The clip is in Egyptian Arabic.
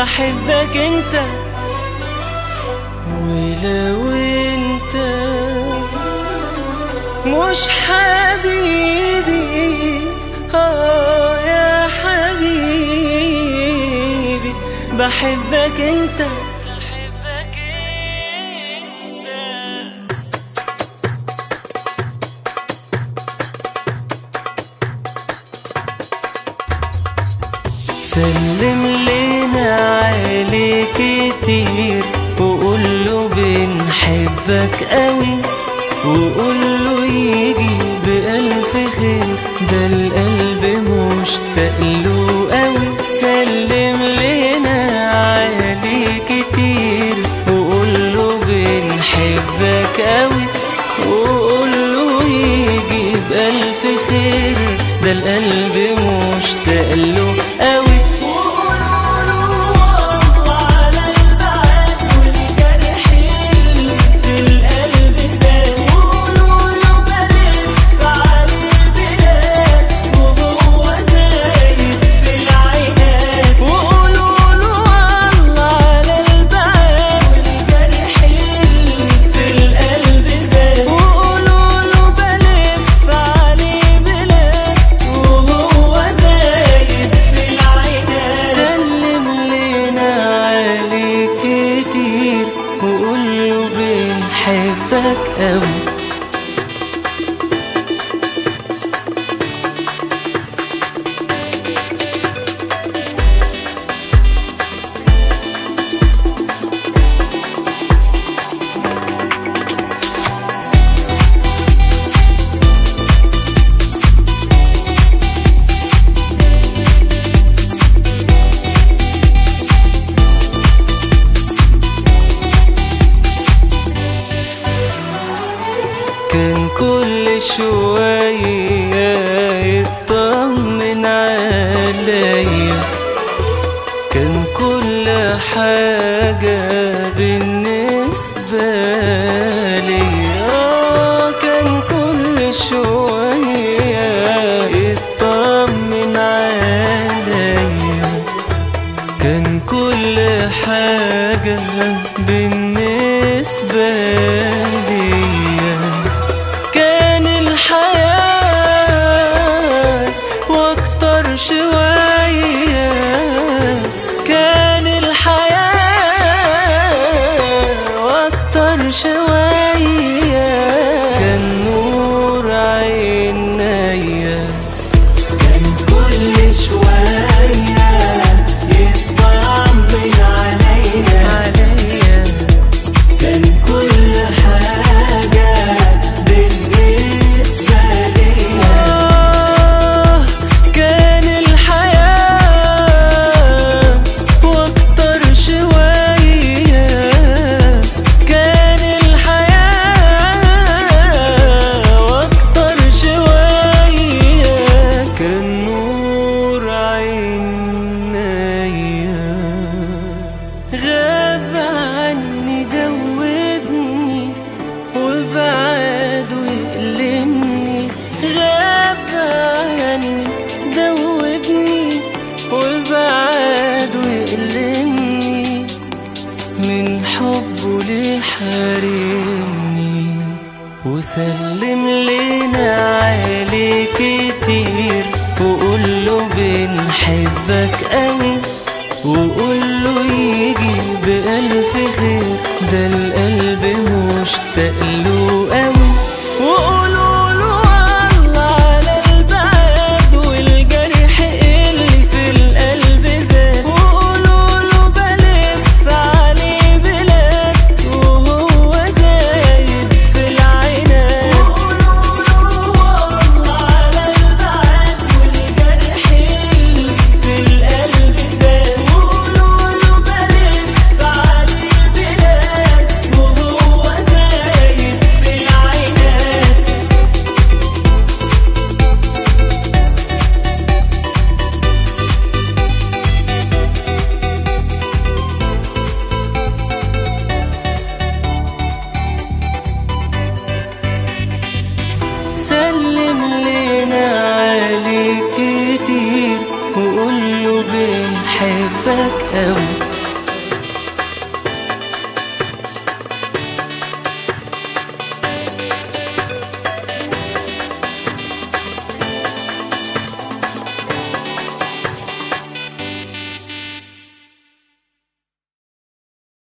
بحبك انت ولو انت مش حبيبي اه يا حبيبي بحبك انت بحبك انت سلم لنا عليه كتير وقول له بنحبك قوي وقول له يجي بألف خير ده القلب مشتاق له قوي سلم لنا عليه كتير وقول له بنحبك قوي وقول له يجي بألف خير ده القلب مشتاق له قوي سلم لنا عليه كتير وقول له بنحبك قوي كان كل شوية يطمن عليا كان كل حاجة بالنسبة لي آه كان كل شوية يطمن عليا كان كل حاجة بالنسبة ليا كان الحياة واكتر شوية كان الحياة واكتر شوية كان نور عينيا كان كل شوية يطمن عليا عليا كان كل حاجة بالنسبة ليا كان الحياة واكتر شوية كان الحياة واكتر شوية كان نور عينيا غاب عني دوبني وبعد ويألمني غاب عني دوبني وبعد ويألمني من حبه ليه حارمني وسلم لنا عليه كتير وقول له بنحبك قوي وقول له يجي بألف خير ده